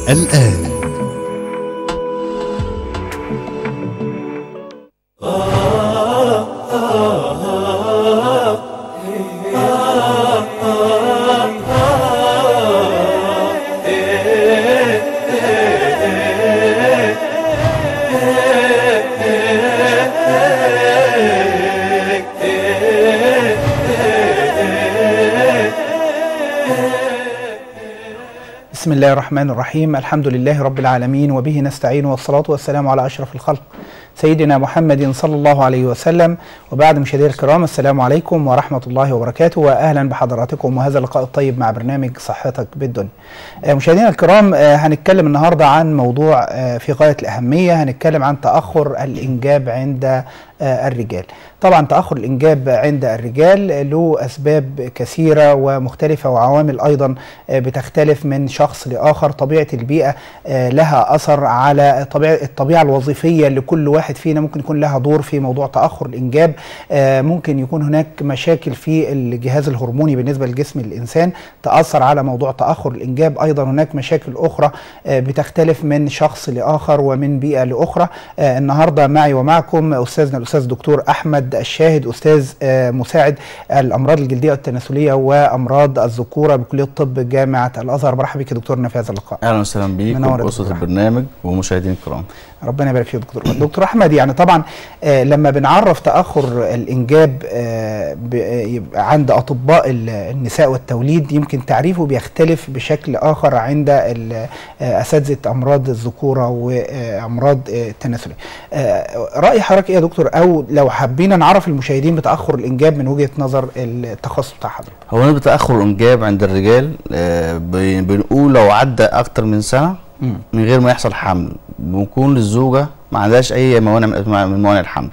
الآن بسم الله الرحمن الرحيم الحمد لله رب العالمين وبه نستعين والصلاة والسلام على أشرف الخلق سيدنا محمد صلى الله عليه وسلم وبعد مشاهدينا الكرام السلام عليكم ورحمة الله وبركاته وأهلا بحضراتكم وهذا اللقاء الطيب مع برنامج صحتك بالدنيا آه، مشاهدينا الكرام آه، هنتكلم النهاردة عن موضوع آه، في غاية الأهمية هنتكلم عن تأخر الإنجاب عند آه، الرجال طبعا تأخر الإنجاب عند الرجال له أسباب كثيرة ومختلفة وعوامل أيضا آه، بتختلف من شخص لآخر طبيعة البيئة آه، لها أثر على طبيعة الطبيعة الوظيفية لكل واحد فينا ممكن يكون لها دور في موضوع تأخر الإنجاب آه، ممكن يكون هناك مشاكل في الجهاز الهرموني بالنسبة لجسم الإنسان تأثر على موضوع تأخر الإنجاب أيضا هناك مشاكل أخرى آه، بتختلف من شخص لآخر ومن بيئة لأخرى آه، النهاردة معي ومعكم أستاذنا الأستاذ دكتور أحمد الشاهد أستاذ آه، مساعد الأمراض الجلدية والتناسلية وأمراض الذكورة بكلية الطب جامعة الأزهر مرحبا بك يا دكتورنا في هذا اللقاء اهلا وسهلا بيك منور يا وبأسرة دكتور أحمد. البرنامج ومشاهدينا الكرام ربنا يبارك فيك دكتور دكتور احمد يعني طبعا آه، لما بنعرف تاخر الانجاب آه، ب- آه، يبقى عند اطباء ال- النساء والتوليد يمكن تعريفه بيختلف بشكل اخر عند ال- آه، اساتذه امراض الذكوره وامراض آه، التناسليه. آه، راي حضرتك ايه يا دكتور او لو حبينا نعرف المشاهدين بتاخر الانجاب من وجهه نظر التخصص بتاع حضرتك. هو نسبة تأخر الإنجاب عند الرجال آه، بي- بنقول لو عدى أكتر من سنة مم. من غير ما يحصل حمل بنكون الزوجة ما عندهاش أي موانع من من موانع الحمل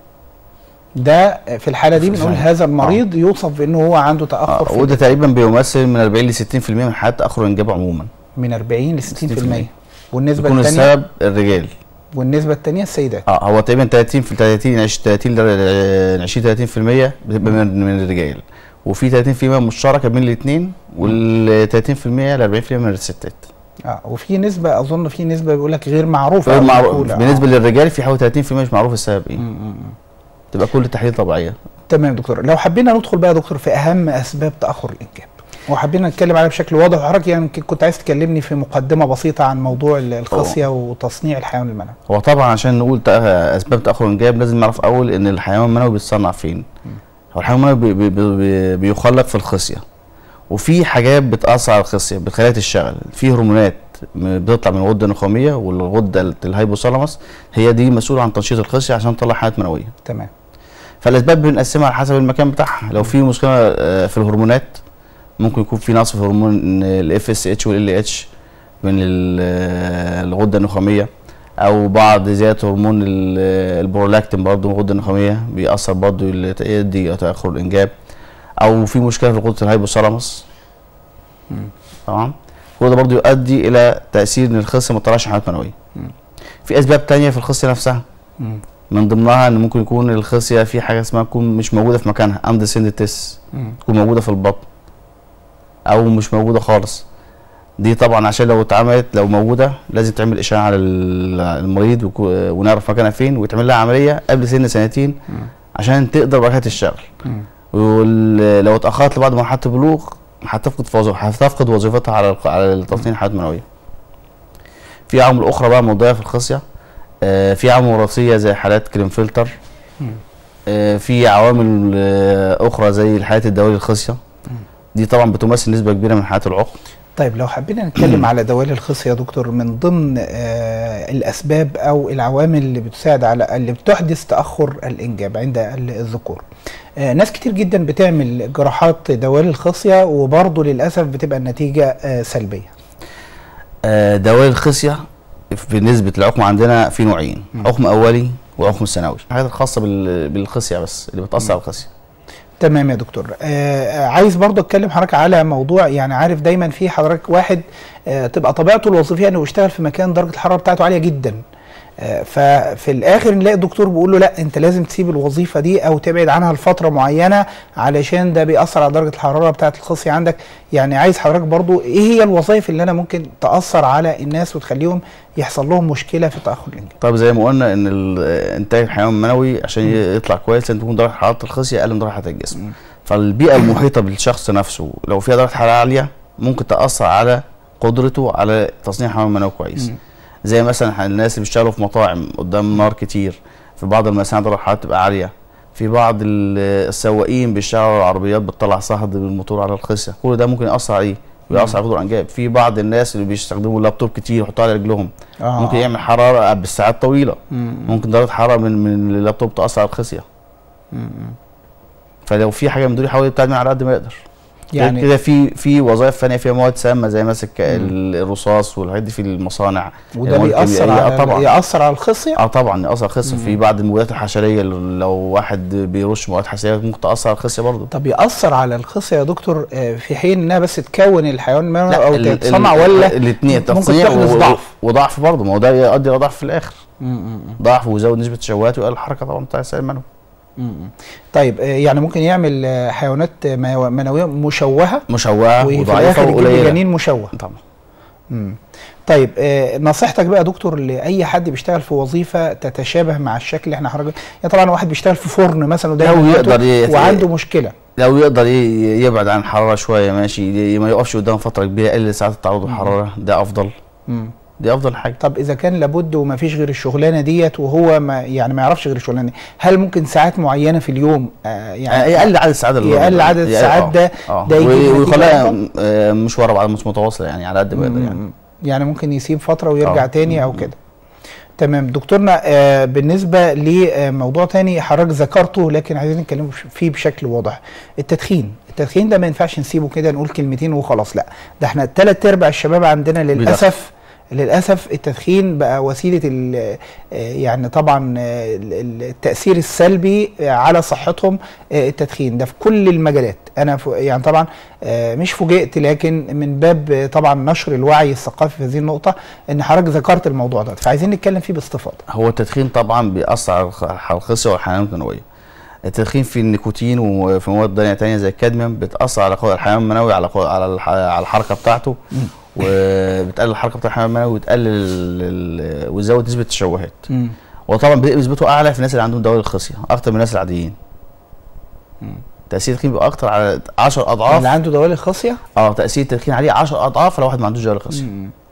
ده في الحاله دي في بنقول الحالة. هذا المريض يوصف بانه هو عنده تاخر آه، في وده تقريبا بيمثل من 40 ل 60% من حالات تأخر الإنجاب عموما من 40 ل 60% 60%. والنسبه بيكون الثانيه السبب الرجال والنسبه الثانيه السيدات اه هو تقريبا 30 في 30 20 30 ل 20 30% بتبقى من من الرجال وفي 30% مشتركة بين الاثنين وال 30% ل 40% من الستات اه وفي نسبه اظن في نسبه بيقول لك غير معروفه غير أو معروف مقولة. بالنسبه آه. للرجال في حوالي 30% مش معروف السبب ايه م- م- م. تبقى كل التحاليل طبيعيه تمام دكتور لو حبينا ندخل بقى يا دكتور في اهم اسباب تاخر الانجاب وحبينا نتكلم عليها بشكل واضح وحضرتك يعني يمكن كنت عايز تكلمني في مقدمه بسيطه عن موضوع ال- الخصيه وتصنيع الحيوان المنوي هو طبعا عشان نقول تأ- اسباب تاخر الانجاب لازم نعرف اول ان الحيوان المنوي بيتصنع فين هو الحيوان المنوي بي بي بي بيخلق في الخصيه وفي حاجات بتاثر على الخصيه بتخليها تشتغل في هرمونات م- بتطلع من الغده النخاميه والغده الهيبوثالاموس هي دي مسؤوله عن تنشيط الخصيه عشان تطلع حيوانات منويه تمام فالاسباب بنقسمها على حسب المكان بتاعها لو في مشكله آه، في الهرمونات ممكن يكون في نقص في هرمون الاف اس اتش والال اتش من ال- آه، الغده النخاميه او بعض زياده هرمون ال- آه، البرولاكتين برضه من الغده النخاميه بيأثر برضه يل- يدي تاخر الانجاب او في مشكله في غده الهيبوثالاموس تمام وده برضه يؤدي الى تاثير ان الخصيه ما تطلعش حيوانات منويه في اسباب تانية في الخصيه نفسها م- من ضمنها ان ممكن يكون الخصيه في حاجه اسمها تكون مش موجوده في مكانها اند سيندتس م- تكون موجوده في البطن او مش موجوده خالص دي طبعا عشان لو اتعملت لو موجوده لازم تعمل اشعه على ال- المريض وكو- ونعرف مكانها فين ويتعمل لها عمليه قبل سن سنتين م- عشان تقدر بعد كده تشتغل م- ولو اتاخرت لبعد مرحله البلوغ هتفقد فوز- هتفقد وظيفتها على الق- على تصنيع الحيوانات المنويه في عوامل اخرى بقى موضوعيه في الخصيه آه، في عوامل وراثيه زي حالات كريمفلتر م- آه، في عوامل آه، اخرى زي الحالات الدوالي الخصيه دي طبعا بتمثل نسبه كبيره من حالات العقم طيب لو حبينا نتكلم على دوالي الخصيه يا دكتور من ضمن آه الاسباب او العوامل اللي بتساعد على اللي بتحدث تاخر الانجاب عند ال- الذكور آه ناس كتير جدا بتعمل جراحات دوالي الخصيه وبرضه للاسف بتبقى النتيجه آه سلبيه آه، دوالي الخصيه في نسبه العقم عندنا في نوعين عقم اولي وعقم ثانوي الحاجات الخاصه بال- بالخصيه بس اللي بتاثر على الخصيه تمام يا دكتور آه عايز برضه اتكلم حضرتك على موضوع يعني عارف دايما في حضرتك واحد آه تبقى طبيعته الوظيفيه انه يشتغل في مكان درجه الحراره بتاعته عاليه جدا آه، ففي الاخر نلاقي الدكتور بيقول له لا انت لازم تسيب الوظيفه دي او تبعد عنها لفتره معينه علشان ده بيأثر على درجه الحراره بتاعه الخصيه عندك يعني عايز حضرتك برضو ايه هي الوظائف اللي انا ممكن تأثر على الناس وتخليهم يحصل لهم مشكله في تأخر الانجاب طب زي ما قلنا ان ال- انتاج الحيوان المنوي عشان يطلع كويس لازم تكون درجه حراره الخصيه اقل من درجه حراره الجسم فالبيئه المحيطه بالشخص نفسه لو فيها درجه حراره عاليه ممكن تاثر على قدرته على تصنيع حيوان منوي كويس مم. زي مثلا الناس اللي بيشتغلوا في مطاعم قدام نار كتير في بعض المصانع درجه الحراره بتبقى عاليه في بعض ال- السواقين بيشتغلوا العربيات بتطلع صهد بالموتور على الخصيه كل ده ممكن ياثر عليه ويأثر على قدر الانجاب في بعض الناس اللي بيستخدموا اللابتوب كتير يحطوه على رجلهم آه. ممكن يعمل حراره بالساعات طويله مم. ممكن درجه حراره من من اللابتوب تاثر على الخصيه فلو في حاجه من دول يحاول يبتعد منها على قد ما يقدر يعني يعني كده في في وظائف ثانيه فيها مواد سامه زي مثلا ك- الرصاص والحاجات دي في المصانع وده مواد بيأثر كيميائية. على آه طبعا يأثر على الخصيه اه طبعا ياثر على الخصيه في بعض المبيدات الحشريه لو واحد بيرش مواد حشريه ممكن تاثر على الخصيه برضه طب يأثر على الخصيه يا دكتور آه، في حين انها بس تكون الحيوان المنوي او ال- ال- تتصنع ولا الاثنين ممكن تصنيع تحدث و- ضعف وضعف برضه ما هو ده يؤدي الى ضعف في الاخر مم. ضعف ويزود نسبه التشوهات ويقلل الحركه طبعا بتاع السائل المنوي مم. طيب آه، يعني ممكن يعمل آه، حيوانات آه، منو- منويه مشوهه مشوهه وفي وضعيفه الاخر يجيب لي وقليله جنين مشوه طبعا مم. طيب آه، نصيحتك بقى يا دكتور لاي حد بيشتغل في وظيفه تتشابه مع الشكل اللي احنا حضرتك يعني طبعا واحد بيشتغل في فرن مثلا وده لو مهنته يقدر ي- وعنده مشكله لو يقدر ي- يبعد عن الحراره شويه ماشي ي- ما يقفش قدام فتره كبيره يقلل ساعات التعرض للحراره ده افضل مم. دي افضل حاجه طب اذا كان لابد وما فيش غير الشغلانه ديت وهو ما يعني ما يعرفش غير الشغلانه دي هل ممكن ساعات معينه في اليوم آه يعني يعني يقل عدد الساعات اللي يقل عدد يقل- الساعات آه. ده- آه. ده يجيب وي- نتيجة ويخليها أفضل؟ آه، مش ورا بعض مش متواصله يعني على قد ما يقدر يعني مم. يعني ممكن يسيب فتره ويرجع آه. تاني او مم. كده تمام دكتورنا آه بالنسبه لموضوع تاني حضرتك ذكرته لكن عايزين نتكلم فيه بشكل واضح التدخين التدخين ده ما ينفعش نسيبه كده نقول كلمتين وخلاص لا ده احنا ثلاث ارباع الشباب عندنا للاسف للاسف التدخين بقى وسيله ال- آه، يعني طبعا آه، ال- ال- التاثير السلبي آه، على صحتهم آه، التدخين ده في كل المجالات انا ف- يعني طبعا آه، مش فوجئت لكن من باب آه، طبعا نشر الوعي الثقافي في هذه النقطه ان حضرتك ذكرت الموضوع ده فعايزين نتكلم فيه باستفاضه هو التدخين طبعا بيأثر على الخ- على الخصيه والحيوانات المنويه التدخين في النيكوتين وفي مواد تانية تانية زي الكادميوم بتأثر على قوة الحيوان المنوي على قوة على الح- على الحركة بتاعته وبتقلل الحركة بتاع الحيوان المنوي وتقلل ال- وتزود نسبة التشوهات وطبعا بيبقى نسبته أعلى في الناس اللي عندهم دوالي الخصية أكتر من الناس العاديين تأثير التدخين بيبقى أكتر على 10 أضعاف اللي عنده دوالي خاصيه اه تأثير التدخين عليه 10 أضعاف لو واحد ما عندوش دوالي خصية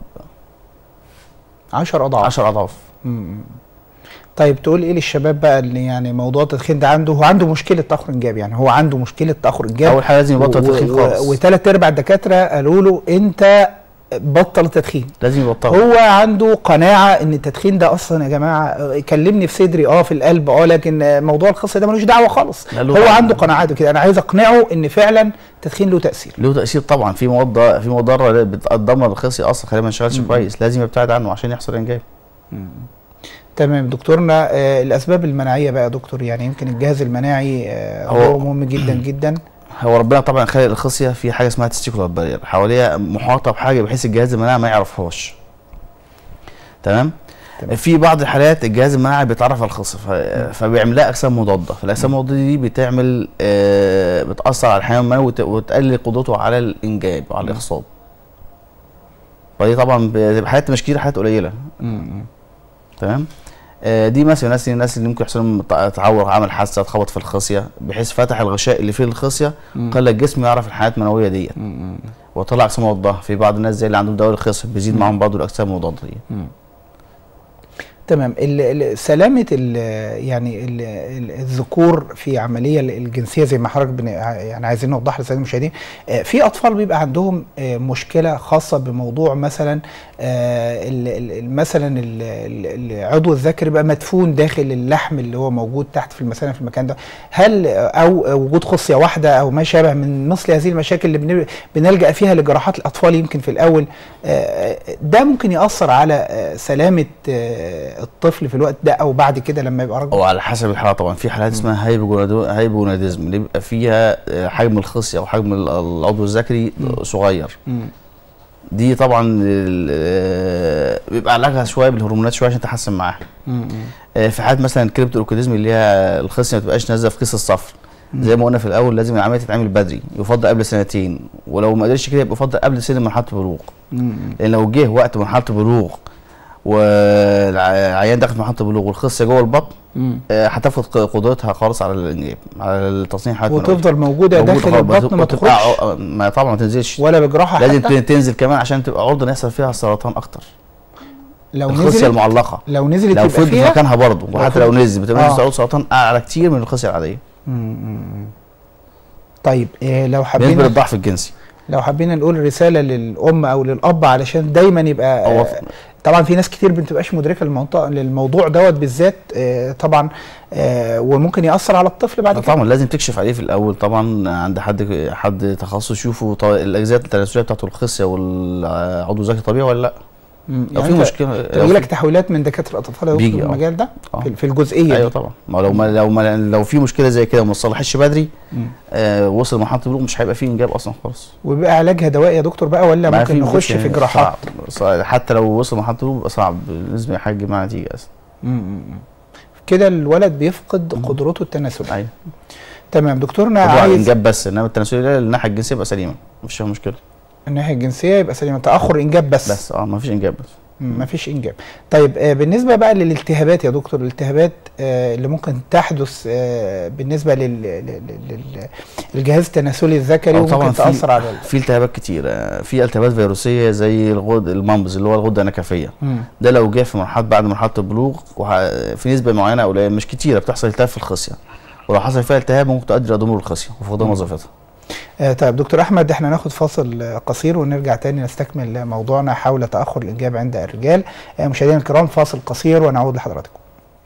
10 اضعاف 10 أضعاف مم. طيب تقول ايه للشباب بقى اللي يعني موضوع التدخين ده عنده هو عنده مشكله تاخر انجاب يعني هو عنده مشكله تاخر انجاب أول حاجة لازم يبطل التدخين خالص وثلاث ارباع الدكاتره قالوا له انت بطل التدخين لازم يبطل هو عنده قناعه ان التدخين ده اصلا يا جماعه آه، كلمني في صدري اه في القلب اه لكن آه، موضوع الخصيه ده ملوش دعوه خالص لا له هو طبعاً. عنده قناعات كده انا عايز اقنعه ان فعلا التدخين له تاثير له تأثير طبعا في مواد في مضرة بتدمر الخصية أصلا خليه ما يشتغلش كويس لازم يبتعد عنه عشان يحصل إنجاب تمام دكتورنا آه الاسباب المناعيه بقى يا دكتور يعني يمكن الجهاز المناعي آه هو- هو مهم جدا جدا هو ربنا طبعا خلق الخصيه في حاجه اسمها تستيكولار بارير حواليها محاطه بحاجه بحيث الجهاز المناعي ما يعرفهاش تمام تمام. في بعض الحالات الجهاز المناعي بيتعرف على الخصيه ف... فبيعمل لها اجسام مضاده فالاجسام المضاده دي بتعمل آه بتاثر على الحيوان المنوي وت... وتقلل قدرته على الانجاب وعلى الاخصاب فدي طبعا بتبقى حالات مش كتير حالات قليله تمام آه، دي مثلا الناس الناس اللي ممكن يحصل لهم تع- تعور عمل حادثه اتخبط في الخصيه بحيث فتح الغشاء اللي فيه الخصيه خلى الجسم يعرف الحياه المنويه ديت وطلع اجسام مضاده في بعض الناس زي اللي عندهم دوالي الخصيه بيزيد معاهم برضه الاجسام المضاده دي تمام ال- ال- سلامه ال يعني ال ال الذكور في عمليه ال- الجنسيه زي ما حضرتك بن- ع- يعني عايزين نوضح للساده المشاهدين آه، في اطفال بيبقى عندهم آه، مشكله خاصه بموضوع مثلا آه، ال- ال- ال- مثلا ال- ال- العضو الذكري بقى مدفون داخل اللحم اللي هو موجود تحت في المثانه في المكان ده هل او وجود خصيه واحده او ما شابه من مثل هذه المشاكل اللي بن- بنلجا فيها لجراحات الاطفال يمكن في الاول آه، ده ممكن ياثر على آه، سلامه آه، الطفل في الوقت ده او بعد كده لما يبقى راجل او على حسب الحاله طبعا في حالات اسمها هايبوجونادو- هايبوناديزم اللي بيبقى فيها آه، حجم الخصيه او حجم ال- العضو الذكري صغير مم. دي طبعا ال- آه، بيبقى علاجها شويه بالهرمونات شويه عشان تحسن معاها آه، في حالات مثلا كريبت اوركيديزم اللي هي الخصيه ما تبقاش نازله في كيس الصفر زي ما قلنا في الاول لازم العمليه تتعمل بدري يفضل قبل سنتين ولو ما قدرش كده يبقى يفضل قبل سن مرحله البلوغ لان لو جه وقت مرحله البلوغ والعيان دخل في مرحله البلوغ والخصيه جوه البطن آه، هتفقد ق- قدرتها خالص على الانجاب على التصنيع حاجات منوية. وتفضل موجوده موجودة داخل خالص، البطن ما وتبقى تخرجش ع- ما طبعا ما تنزلش ولا بجراحه لازم حتى تنزل كمان عشان تبقى عرضه ان يحصل فيها سرطان اكتر لو الخصيه نزلت المعلقه لو نزلت لو يبقى فضل في فيها مكانها برضه وحتى لو وهتبقى- نزل بتبقى آه. نسبه سرطان اعلى كتير من الخصيه العاديه مم، مم، مم. طيب إيه لو بالنسبه حبينا للضعف الجنسي لو حبينا نقول رساله للام او للاب علشان دايما يبقى هو آه، طبعا في ناس كتير ما بتبقاش مدركه الموضوع للموضوع دوت بالذات آه، طبعا آه، وممكن ياثر على الطفل بعد كده طبعا لازم تكشف عليه في الاول طبعا عند حد حد تخصص يشوفوا ط- الاجزاء التناسليه بتاعته الخصيه والعضو الذكي طبيعي ولا لا مم، لو في أنت مشكله لو بيجي لك في- تحويلات من دكاتره الاطفال يدخلوا بيجي، في آه. المجال ده آه. في- في الجزئيه ايوه دي طبعا ما لو ما لو ما لو في مشكله زي كده وما تصلحش بدري مم. آه وصل لمرحله البلوغ مش هيبقى فيه انجاب اصلا خالص وبيبقى علاجها دوائي يا دكتور بقى ولا ما ممكن في- نخش ممكن في جراحات صعب. صعب. حتى لو وصل لمرحله البلوغ بيبقى صعب بالنسبه لحاجه مع نتيجه اصلا مم، مم، مم. كده الولد بيفقد قدرته التناسليه ايوه تمام دكتورنا موضوع عايز الانجاب بس انما التناسليه ده الناحيه الجنسيه يبقى سليمه مفيش فيها مشكله الناحيه الجنسيه يبقى سليمه تاخر انجاب بس, بس اه مفيش انجاب بس ما فيش انجاب طيب آه بالنسبه بقى للالتهابات يا دكتور الالتهابات آه اللي ممكن تحدث آه بالنسبه لل لل- لل- للجهاز التناسلي الذكري آه طبعاً وممكن في- تاثر على ال- في التهابات كتير آه، في التهابات فيروسيه زي الغد المنبز اللي هو الغده النكفيه مم. ده لو جه في مرحله بعد مرحله البلوغ وه- في نسبه معينه قليله مش كتيره بتحصل التهاب في الخصيه ولو حصل فيها التهاب ممكن تؤدي الى ضمور الخصيه وفقدان وظيفتها آه طيب دكتور احمد احنا ناخد فاصل آه، قصير ونرجع تاني نستكمل موضوعنا حول تاخر الانجاب عند الرجال آه مشاهدينا الكرام فاصل قصير ونعود لحضراتكم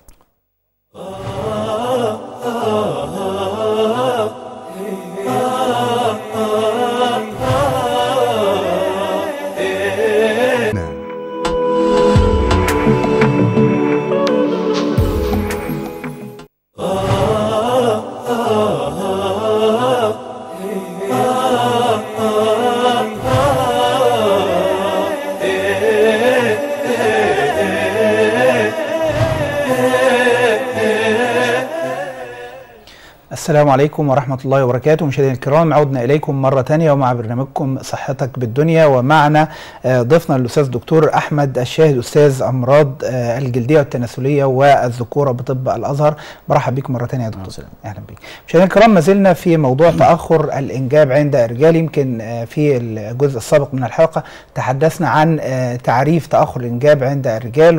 السلام عليكم ورحمة الله وبركاته مشاهدينا الكرام عدنا إليكم مرة تانية ومع برنامجكم صحتك بالدنيا ومعنا آه، ضيفنا الأستاذ دكتور أحمد الشاهد أستاذ أمراض آه، الجلدية والتناسلية والذكورة بطب الأزهر برحب بكم مرة تانية يا دكتور وسهلا. أهلا بك مشاهدينا الكرام ما زلنا في موضوع تأخر الإنجاب عند الرجال يمكن آه، في الجزء السابق من الحلقة تحدثنا عن آه، تعريف تأخر الإنجاب عند الرجال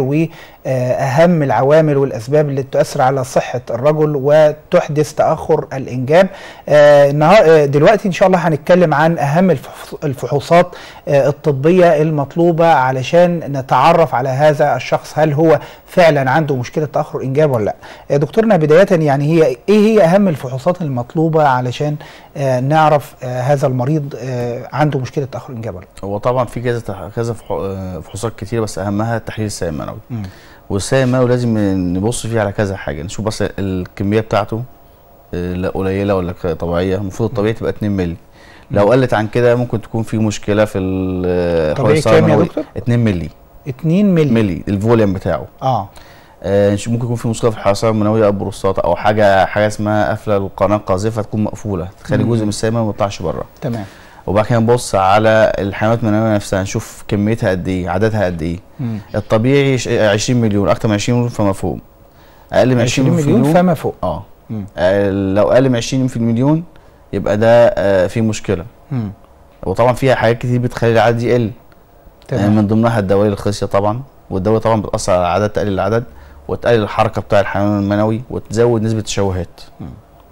وأهم العوامل والأسباب اللي تؤثر على صحة الرجل وتحدث تأخر الإنجاب آه، النهار- آه، دلوقتي إن شاء الله هنتكلم عن أهم الفحص- الفحوصات آه، الطبية المطلوبة علشان نتعرف على هذا الشخص هل هو فعلا عنده مشكلة تأخر إنجاب ولا لا آه، دكتورنا بداية يعني هي إيه هي أهم الفحوصات المطلوبة علشان آه، نعرف آه، هذا المريض آه، عنده مشكلة تأخر إنجاب ولا لا هو طبعا في كذا تح- كذا فحو- آه، فحوصات كتير بس اهمها تحليل السائل المنوي مم. والسائل المنوي لازم نبص فيه على كذا حاجه نشوف بس الكميه بتاعته آه، لا قليله ولا ك- طبيعيه المفروض الطبيعي تبقى 2 مللي لو قلت عن كده ممكن تكون في مشكله في ال- طبيعي السائل كام يا المنوي. دكتور؟ 2 مللي 2 مللي مللي الفوليوم بتاعه اه آه، نش- ممكن يكون في مشكله في الحصانه المنويه او البروستاتا او حاجه حاجه اسمها قفله القناه القاذفه تكون مقفوله تخلي مم. جزء من السائل ما يطلعش بره تمام وبعد كده نبص على الحيوانات المنويه نفسها نشوف كميتها قد ايه عددها قد ايه مم. الطبيعي ش- 20 مليون اكتر من 20 مليون فما فوق اقل من 20 20 مليون فما فوق اه مم. آه، لو اقل من 20 في المليون يبقى ده آه، في مشكله مم. وطبعا فيها حاجات كتير بتخلي العدد يقل آه، تمام من ضمنها الدوائر الخصيه طبعا والدواء طبعا بتاثر على العدد تقلل العدد وتقلل الحركه بتاع الحيوان المنوي وتزود نسبه التشوهات مم.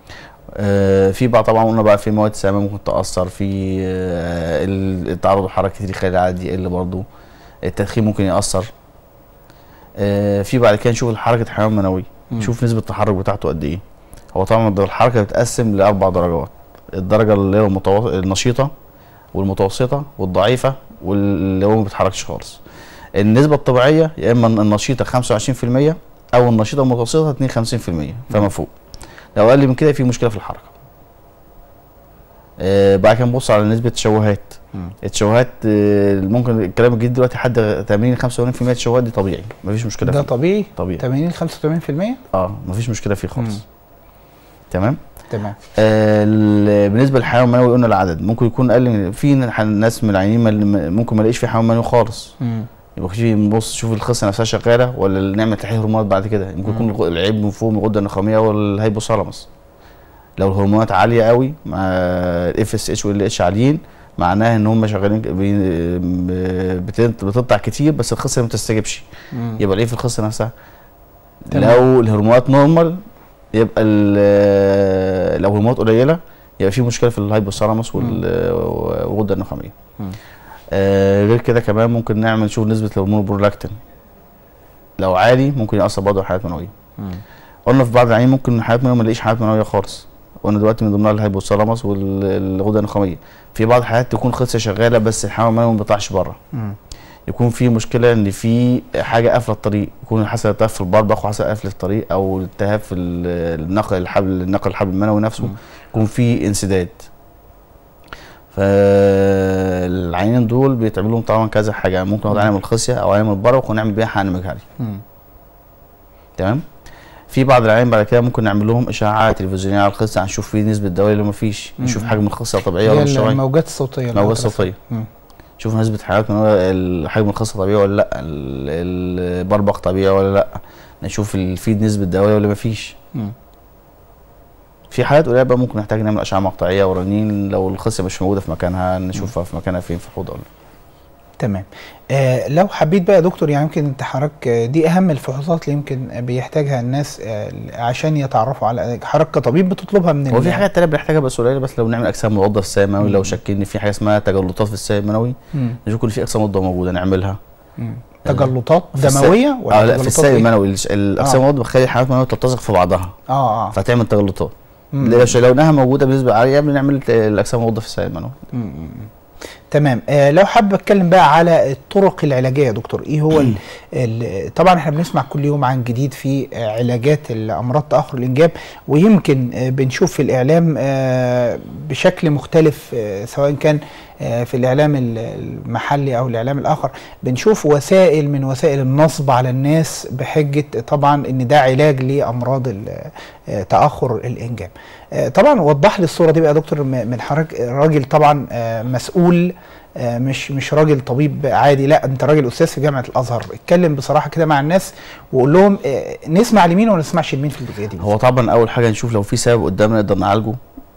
آه في بقى طبعا قلنا بقى في مواد سامه ممكن تاثر في آه ال- التعرض للحركه كتير يخلي العدد يقل برضه التدخين ممكن ياثر آه في بعد كده نشوف حركه الحيوان المنوي مم. نشوف نسبه التحرك بتاعته قد ايه هو طبعا الحركه بتتقسم لاربع درجات الدرجه اللي هي المتو... النشيطه والمتوسطه والضعيفه واللي هو ما بيتحركش خالص النسبه الطبيعيه يا اما النشيطه 25% او النشيطه المتوسطه 52% فما فوق لو اقل من كده في مشكله في الحركه آه بعد كده نبص على نسبه التشوهات مم. التشوهات آه ممكن الكلام الجديد دلوقتي حد 80 85% التشوهات دي طبيعي مفيش مشكله ده فيه طبيعي طبيعي 80 85% اه مفيش مشكله فيه مم. خالص تمام تمام آه ال- بالنسبه للحيوان المنوي قلنا العدد ممكن يكون اقل من في ناس من العيانين ما- ممكن ما يلاقيش في حيوان منوي خالص مم. يبقى في نبص شوف الخصه نفسها شغاله ولا نعمل تحليل هرمونات بعد كده ممكن يكون الغ- العيب من فوق من الغده النخاميه والهيبوثالاموس لو الهرمونات عاليه قوي مع الاف اس اتش والال اتش عاليين معناها ان هم شغالين بي- بت- بتقطع كتير بس الخصه ما بتستجيبش مم. يبقى الايه في الخصه نفسها تمام. لو الهرمونات نورمال يبقى ال- لو الهرمونات قليله يبقى في مشكله في الهايبوثالاموس وال- والغده النخاميه مم. آه غير كده كمان ممكن نعمل نشوف نسبه الهرمون البرولاكتين لو عالي ممكن ياثر برضه على الحالات المنويه مم. قلنا في بعض العيانين ممكن الحالات المنويه ما نلاقيش حالات منويه خالص قلنا دلوقتي من ضمنها الهايبوثالاموس والغده النخاميه في بعض الحالات تكون خصيه شغاله بس الحيوان المنوي ما بيطلعش بره مم. يكون في مشكله ان في حاجه قافله الطريق يكون حصل التهاب في البربخ وحصل قفل الطريق او التهاب في ال- النقل الحبل النقل الحبل المنوي نفسه مم. يكون في انسداد فالعينين دول بيتعمل لهم طبعا كذا حاجه ممكن ناخد عينه من الخصيه او عينه من البربخ ونعمل بيها حقن مجهري مم. تمام في بعض العيان بعد كده ممكن نعمل لهم اشعه تلفزيونيه على الخصيه نشوف فيه نسبه دواء اللي ما فيش نشوف مم. حجم الخصيه طبيعيه ولا هي مش طبيعيه الموجات الصوتيه موجات الأخرى. صوتيه مم. شوف نسبة حيوانات من ال- حجم الخصة طبيعي ولا لا ال- البربخ طبيعي ولا لا نشوف الفيد نسبة دواء ولا مفيش مم. في حالات قليلة بقى ممكن نحتاج نعمل أشعة مقطعية ورنين لو الخصية مش موجودة في مكانها نشوفها في مكانها فين في الحوض ولا تمام آه لو حبيت بقى يا دكتور يعني يمكن انت حضرتك آه، دي اهم الفحوصات اللي يمكن بيحتاجها الناس آه عشان يتعرفوا على حضرتك كطبيب بتطلبها من هو ال- في حاجات تانية بنحتاجها بس قليلة بس لو بنعمل أجسام مضادة في السائل المنوي لو شاكين إن في حاجة اسمها تجلطات في السائل المنوي مم. نشوف كل في أجسام مضادة موجودة نعملها مم. تجلطات في السائل- دمويه اه لا تجلطات في السائل إيه؟ المنوي الش- الأجسام المضادة بتخلي الحيوانات المنوية تلتصق في بعضها اه اه فتعمل تجلطات مم. لو ش- لو انها موجودة بنسبة عالية بنعمل الأجسام المضادة في السائل المنوي مم. مم. تمام آه لو حابب اتكلم بقى على الطرق العلاجيه يا دكتور ايه هو ال ال طبعا احنا بنسمع كل يوم عن جديد في آه علاجات الامراض تاخر الانجاب ويمكن آه بنشوف في الاعلام آه بشكل مختلف آه سواء كان آه في الاعلام ال- المحلي او الاعلام الاخر بنشوف وسائل من وسائل النصب على الناس بحجه طبعا ان ده علاج لامراض ال- آه تاخر الانجاب آه، طبعا وضح لي الصوره دي بقى يا دكتور م- من حضرتك راجل طبعا آه، مسؤول آه، مش مش راجل طبيب عادي لا انت راجل استاذ في جامعه الازهر اتكلم بصراحه كده مع الناس وقول لهم آه، نسمع لمين ولا نسمعش لمين في الجزئيه دي هو طبعا اول حاجه نشوف لو في سبب قدامنا نقدر نعالجه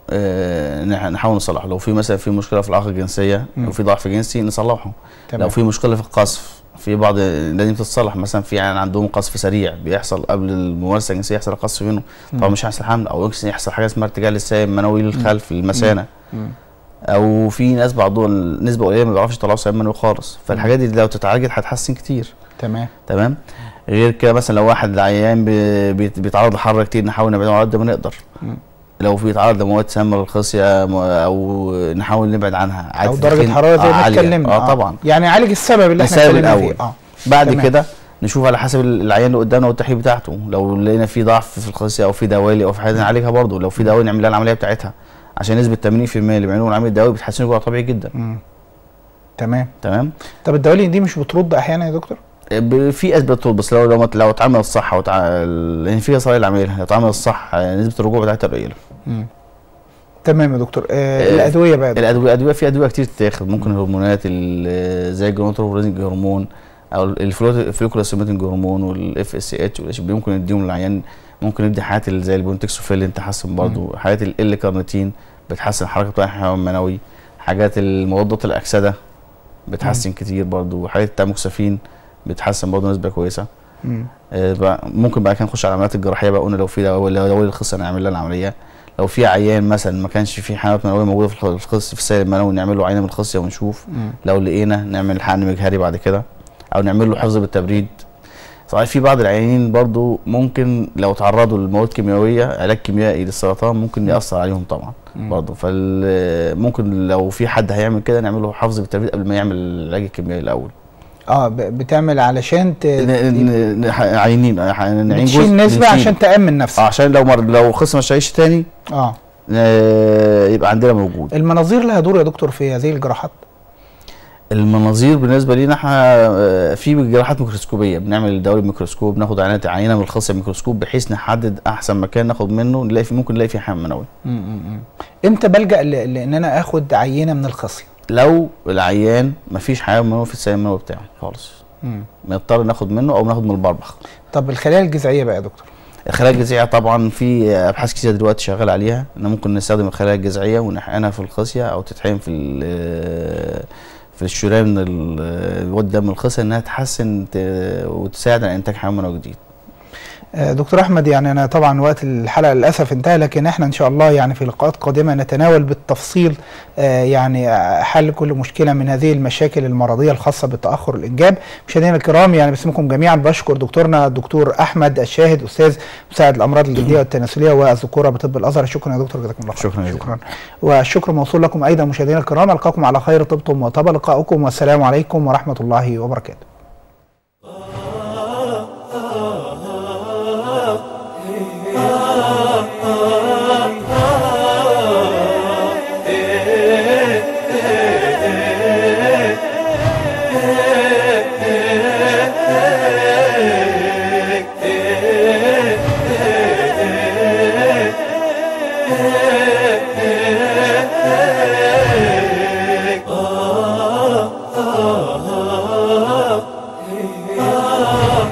آه نح- نحاول نصلحه لو في مثلا في مشكله في العلاقه الجنسيه مم. لو في ضعف جنسي نصلحه تمام. لو في مشكله في القذف في بعض لازم تتصلح مثلا في يعني عندهم قذف سريع بيحصل قبل الممارسه الجنسيه يحصل قذف منه طبعا مم. مش هيحصل حمل او يمكن يحصل حاجه اسمها ارتجاع للسائل المنوي للخلف المثانه مم. او في ناس بعضهم نسبه قليله ما بيعرفش يطلعوا سائل منوي خالص فالحاجات دي لو تتعالجت هتحسن كتير تمام تمام غير كده مثلا لو واحد عيان بي- بيت- بيتعرض لحر كتير نحاول نبعده عن قد ما نقدر مم. لو في تعرض لمواد سامه للخصيه م- او نحاول نبعد عنها او عادة درجه التدخين حراره زي ما عالية. اتكلمنا اه طبعا يعني عالج السبب اللي احنا السبب اتكلمنا الأول. فيه اه بعد تمام. كده نشوف على حسب العيان اللي قدامنا والتحليل بتاعته لو لقينا في ضعف في الخصيه او في دوالي او في حاجه نعالجها برضه لو في دوالي نعمل لها العمليه بتاعتها عشان نسبه 80% اللي بيعملوا العمليه الدوالي بتحسن جوه طبيعي جدا مم. تمام تمام طب الدوالي دي مش بترد احيانا يا دكتور ب- في اسباب طول بس لو لو لو اتعمل صح وتع... لان في اسرائيل العمليه لو اتعمل صح آه، نسبه الرجوع بتاعتها قليله مم. تمام يا دكتور آه آه، الادويه بقى يا دكتور. الادويه الادويه في ادويه كتير تتاخد ممكن الهرمونات ال- زي الجلوتروفوريزنج هرمون او الفلوكولاسيميتنج هرمون والاف اس اتش ممكن نديهم للعيان ممكن ندي حاجات اللي زي البونتكسوفيل اللي تحسن برضه حاجات ال كارنيتين بتحسن الحركه بتاع الحيوان المنوي حاجات المضادات الاكسده بتحسن كتير برضه حاجات التاموكسافين بتحسن برضه نسبه كويسه مم. آه، بقى- ممكن بعد كده نخش على العمليات الجراحيه بقى قلنا لو في دواء لو دواء الخصيه نعمل لها العمليه لو في عيان مثلا ما كانش في حيوانات منويه موجوده في الخ- في الخص في السائل المنوي نعمل له عينه من الخصيه ونشوف مم. لو لقينا نعمل حقن مجهري بعد كده او نعمل له حفظ بالتبريد صحيح في بعض العيانين برضو ممكن لو تعرضوا لمواد كيميائيه علاج كيميائي للسرطان ممكن ياثر عليهم طبعا مم. برضو فممكن لو في حد هيعمل كده نعمل له حفظ بالتبريد قبل ما يعمل العلاج الكيميائي الاول اه ب- بتعمل علشان ت... ن- ن- ن- عينين ع- نعين بتشيل جزء نسبة نشيل. عشان تأمن اه نفسك عشان لو مر لو خصم مش هيعيش تاني اه آه، يبقى عندنا موجود المناظير لها دور يا دكتور في هذه الجراحات المناظير بالنسبه لينا احنا آه، في جراحات ميكروسكوبيه بنعمل الدوري ميكروسكوب ناخد عينه عينه من الخصيه ميكروسكوب بحيث نحدد احسن مكان ناخد منه نلاقي فيه ممكن نلاقي فيه حمام منوي امتى بلجا ل- لان انا اخد عينه من الخصيه لو العيان مفيش حيوان منوي في السيل المنوي بتاعه خالص بنضطر ناخد منه او ناخد من البربخ طب الخلايا الجذعيه بقى يا دكتور الخلايا الجذعيه طبعا في ابحاث كتير دلوقتي شغال عليها ان ممكن نستخدم الخلايا الجذعيه ونحقنها في الخصيه او تتحقن في ال- في الشريان ال- الواد دم الخصيه انها تحسن ت- وتساعد على انتاج حيوان منوي جديد آه، دكتور احمد يعني انا طبعا وقت الحلقه للاسف انتهى لكن احنا ان شاء الله يعني في لقاءات قادمه نتناول بالتفصيل آه، يعني آه، حل كل مشكله من هذه المشاكل المرضيه الخاصه بتاخر الانجاب مشاهدينا الكرام يعني باسمكم جميعا بشكر دكتورنا الدكتور احمد الشاهد استاذ مساعد الامراض الجلديه والتناسليه والذكوره بطب الازهر شكرا يا دكتور جزاكم الله خير شكرا جزيلا. شكرا والشكر موصول لكم ايضا مشاهدينا الكرام القاكم على خير طبتم وطاب لقاؤكم والسلام عليكم ورحمه الله وبركاته ah